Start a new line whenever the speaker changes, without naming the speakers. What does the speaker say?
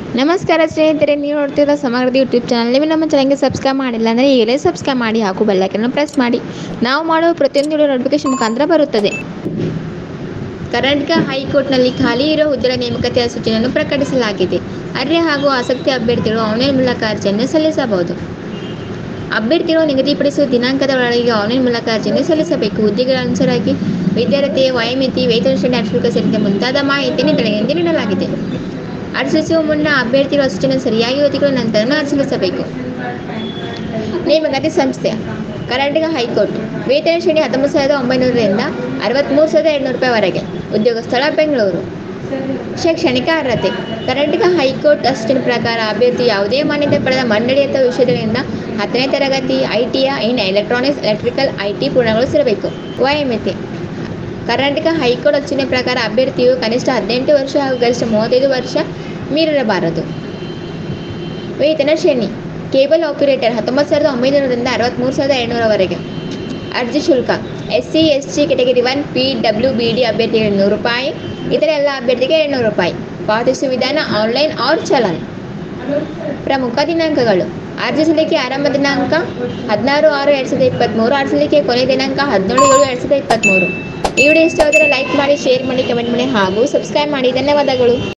ನಮಸ್ಕಾರ ಸ್ನೇಹಿತರೆ ನೀವು ನೋಡ್ತಿರೋ ಸಮಗ್ರದ ಯೂಟ್ಯೂಬ್ ಚಾನಲ್ ನೀವು ನಮ್ಮ ಚಾನಲ್ಗೆ ಸಬ್ಸ್ಕ್ರೈಬ್ ಮಾಡಿಲ್ಲ ಅಂದರೆ ಈಗಲೇ ಸಬ್ಸ್ಕ್ರೈಬ್ ಮಾಡಿ ಹಾಗೂ ಬೆಲ್ಲೈಕನ್ನು ಪ್ರೆಸ್ ಮಾಡಿ ನಾವು ಮಾಡುವ ಪ್ರತಿಯೊಂದು ವಿಡಿಯೋ ನೋಟಿಫಿಕೇಶನ್ ಮುಖಾಂತರ ಬರುತ್ತದೆ ಕರ್ನಾಟಕ ಹೈಕೋರ್ಟ್ನಲ್ಲಿ ಖಾಲಿ ಇರೋ ಹುದ್ದೆಗಳ ನೇಮಕಾತಿಯ ಸೂಚನೆಯನ್ನು ಪ್ರಕಟಿಸಲಾಗಿದೆ ಅರ್ಹ ಹಾಗೂ ಆಸಕ್ತಿ ಅಭ್ಯರ್ಥಿಗಳು ಆನ್ಲೈನ್ ಮೂಲಕ ಅರ್ಜಿಯನ್ನು ಸಲ್ಲಿಸಬಹುದು ಅಭ್ಯರ್ಥಿಗಳು ನಿಗದಿಪಡಿಸುವ ದಿನಾಂಕದ ಒಳಗೆ ಆನ್ಲೈನ್ ಮೂಲಕ ಅರ್ಜಿಯನ್ನು ಸಲ್ಲಿಸಬೇಕು ಹುದ್ದೆಗಳ ಅನುಸಾರವಾಗಿ ವಿದ್ಯಾರ್ಥಿ ವಯೋಮಿತಿ ವೇತನ ಶ್ರೇಣಿ ಶುಲ್ಕ ಸೇರಿದಂತೆ ಮುಂತಾದ ಮಾಹಿತಿಯನ್ನು ಕೆಳಗಿಂದ ನೀಡಲಾಗಿದೆ ಅರ್ಜಿ ಸಲ್ಲಿಸುವ ಮುನ್ನ ಅಭ್ಯರ್ಥಿಗಳ ಸೂಚನೆ ಸರಿಯಾಗಿ ಓದಿಕೊಂಡು ನಂತರ ಅರ್ಜಿ ಸಲ್ಲಿಸಬೇಕು ನೇಮಕಾತಿ ಸಂಸ್ಥೆ ಕರ್ನಾಟಕ ಹೈಕೋರ್ಟ್ ವೇತನ ಶ್ರೇಣಿ ಹತ್ತೊಂಬತ್ತು ಸಾವಿರದ ಒಂಬೈನೂರರಿಂದ ಅರವತ್ತ್ಮೂರು ಸಾವಿರದ ಎರಡುನೂರು ರೂಪಾಯಿವರೆಗೆ ಉದ್ಯೋಗ ಸ್ಥಳ ಬೆಂಗಳೂರು ಶೈಕ್ಷಣಿಕ ಅರ್ಹತೆ ಕರ್ನಾಟಕ ಹೈಕೋರ್ಟ್ ಅಸಿಸ್ಟೆಂಟ್ ಪ್ರಕಾರ ಅಭ್ಯರ್ಥಿ ಯಾವುದೇ ಮಾನ್ಯತೆ ಪಡೆದ ಮಂಡಳಿ ಅಥವಾ ವಿಷಯಗಳಿಂದ ಹತ್ತನೇ ತರಗತಿ ಐ ಟಿಯ in electronics electrical I T ಪೂರ್ಣಗೊಳಿಸಿರಬೇಕು ವಯೋಮಿತಿ ಕರ್ನಾಟಕ ಹೈಕೋರ್ಟ್ ಅರ್ಚನೆ ಪ್ರಕಾರ ಅಭ್ಯರ್ಥಿಯು ಕನಿಷ್ಠ ಹದಿನೆಂಟು ವರ್ಷ ಹಾಗೂ ಗರಿಷ್ಠ ಮೂವತ್ತೈದು ವರ್ಷ ಮೀರಿರಬಾರದು ವೇತನ ಶ್ರೇಣಿ ಕೇಬಲ್ ಆಪರೇಟರ್ ಹತ್ತೊಂಬತ್ತು ಸಾವಿರದ ಒಂಬೈನೂರರಿಂದ ಅರವತ್ತ್ಮೂರು ಸಾವಿರದ ಎರಡುನೂರವರೆಗೆ ಅರ್ಜಿ ಶುಲ್ಕ S C S T category one P W B D ಅಭ್ಯರ್ಥಿಗೆ ನೂರು ರೂಪಾಯಿ ಇತರ ಎಲ್ಲ ಅಭ್ಯರ್ಥಿಗೆ ಎರಡುನೂರು ರೂಪಾಯಿ ಪಾವತಿಸುವ ವಿಧಾನ ಆನ್ಲೈನ್ ಆರ್ ಚಲನ್ ಪ್ರಮುಖ ದಿನಾಂಕಗಳು ಅರ್ಜಿ ಸಲ್ಲಿಕೆ ಆರಂಭ ದಿನಾಂಕ ಹದಿನಾರು ಆರು ಎರಡು ಸಾವಿರದ ಇಪ್ಪತ್ತ್ಮೂರು ಅರ್ಜಿ ಸಲ್ಲಿಕೆ ಕೊನೆ ದಿನಾಂಕ ಹದಿನೇಳು ಏಳು ಎರಡು ಸಾವಿರದ ಇಪ್ಪತ್ತ್ಮೂರು ಈ ವಿಡಿಯೋ ಇಷ್ಟವಾದರೆ ಲೈಕ್ ಮಾಡಿ ಶೇರ್ ಮಾಡಿ ಕಮೆಂಟ್ ಮಾಡಿ ಹಾಗೂ ಸಬ್ಸ್ಕ್ರೈಬ್ ಮಾಡಿ ಧನ್ಯವಾದಗಳು